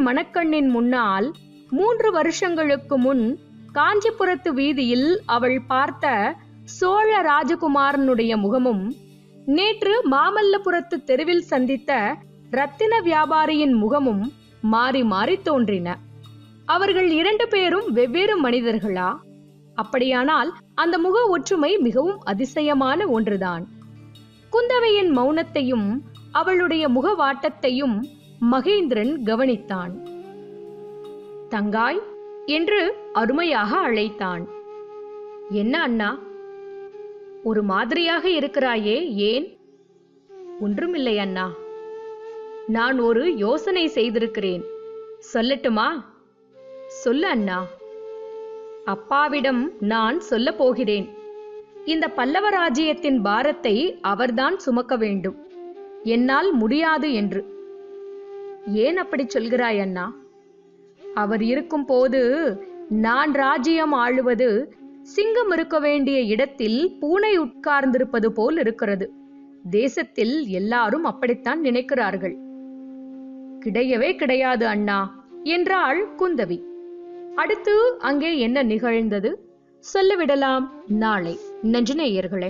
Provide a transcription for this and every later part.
மணக்கண்ணின் முன்னால் மூன்று வருஷங்களுக்கு முன் காஞ்சிபுரத்து வீதியில் அவள் பார்த்த சோழ ராஜகுமாரனுடைய முகமும் நேற்று மாமல்லபுரத்து தெருவில் சந்தித்த ரத்தின வியாபாரியின் முகமும் மாறி மாறி தோன்றின அவர்கள் இரண்டு பேரும் வெவ்வேறு மனிதர்களா அப்படியானால் அந்த முக ஒற்றுமை மிகவும் அதிசயமான ஒன்றுதான் குந்தவையின் மௌனத்தையும் அவளுடைய முகவாட்டத்தையும் மகேந்திரன் கவனித்தான் தங்காய் என்று அருமையாக அழைத்தான் என்ன அண்ணா ஒரு மாதிரியாக இருக்கிறாயே ஏன் ஒன்றுமில்லை அண்ணா நான் ஒரு யோசனை செய்திருக்கிறேன் சொல்லட்டுமா சொல்லு அண்ணா அப்பாவிடம் நான் சொல்ல போகிறேன் இந்த பல்லவ ராஜ்யத்தின் பாரத்தை அவர்தான் சுமக்க வேண்டும் என்னால் முடியாது என்று ஏன் அப்படி சொல்கிறாய் அண்ணா அவர் இருக்கும் போது நான் ராஜ்யம் ஆளுவது சிங்கம் இருக்க வேண்டிய இடத்தில் பூனை உட்கார்ந்திருப்பது போல் இருக்கிறது தேசத்தில் எல்லாரும் அப்படித்தான் நினைக்கிறார்கள் கிடையவே கிடையாது அண்ணா என்றாள் குந்தவி அடுத்து அங்கே என்ன நிகழ்ந்தது சொல்லிவிடலாம் நாளை நன்றி நேயர்களே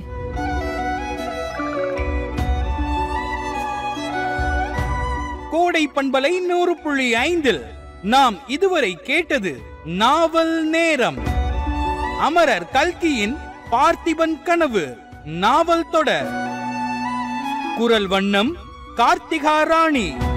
கோடை பண்பலை நூறு புள்ளி ஐந்தில் நாம் இதுவரை கேட்டது நாவல் நேரம் அமரர் கல்கியின் பார்த்திபன் கனவு நாவல் தொடர் குரல் வண்ணம் கார்த்திகா ராணி